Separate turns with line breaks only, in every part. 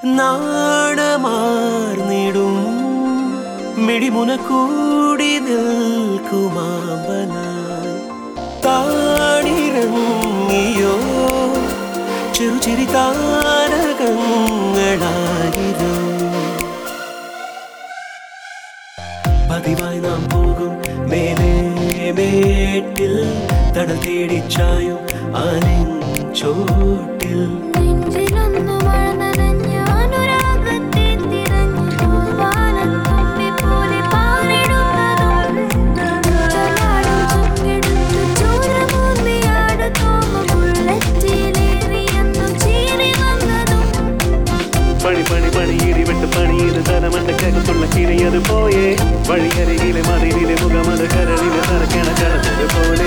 നാണമാർന്നിടും മിഴിമുന കൂടി നിൽക്കുമാമ്പനായി താണിറങ്ങിയോ ചെറുചിരി താരകങ്ങളായിരോ പതിവായി നാം പോകും മേലേ മേട്ടിൽ തടൽ തേടിച്ചായും ആലിഞ്ചോട്ടിൽ
നെഞ്ചിലൊന്നു മഴ നനഞ്ഞു അനുരാഗത്തെ തിരഞ്ഞു വാനത്തുമ്പി പോലെ പാറിടുന്നതും ചലാടും ചുക്കെടുത്തു ചൂരമൂന്നിയാടുതോമ ബുള്ളറ്റിലേറിയെന്നു ചീറി വന്നതും
പണി പണി പണി ഇടിവിട്ട് പണിയത് തലമണ്ടക്കകത്തുള്ള കിഴിയത് പോയേ വഴിയരികിലെ മതിലിലെ മുഖമത് കരളിലെ തറക്കണ കടന്നത് പോലെ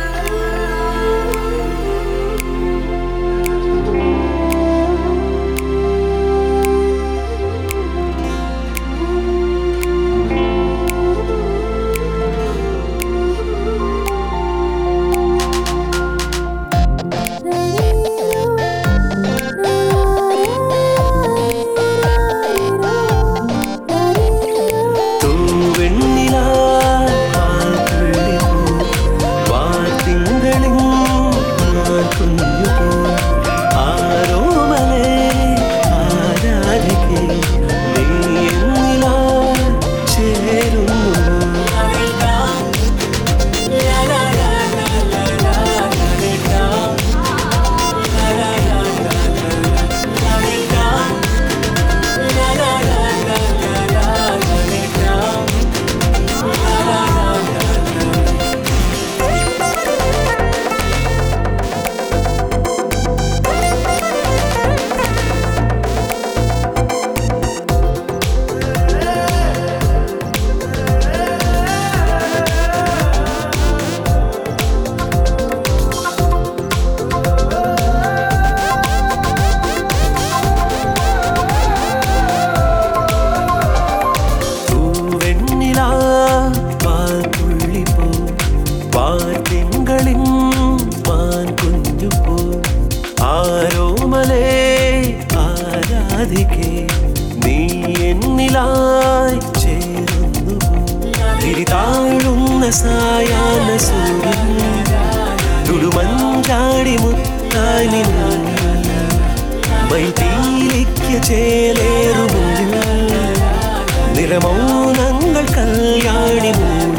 തൂവെണ്ണിലാൽ പാൽത്തുള്ളിപ്പൂ, വാർത്തിങ്കളിൻ കുഞ്ഞുപൂ, ആരോമലേ ആരാധിക്കേ, നീ എന്നിലാൽ ചേരുന്നു തൂവെണ്ണിലാ പാൽത്തുള്ളിപ്പൂ, വാർത്തിങ്കളിൻ മാൻകുഞ്ഞുപൂ, ആരോമലേ ആരാധിക്കേ നീ എന്നിലായി ചേരുന്നു തിരിതാഴുന്ന സായാഹ്ന സൂര്യൻ തുടുമഞ്ചാടി മുത്തായി നിന്നു മൈതീലിക്ക് ചേലേറുമുള്ളിൽ നിറമൗനങ്ങൾ കല്യാണി മൂളി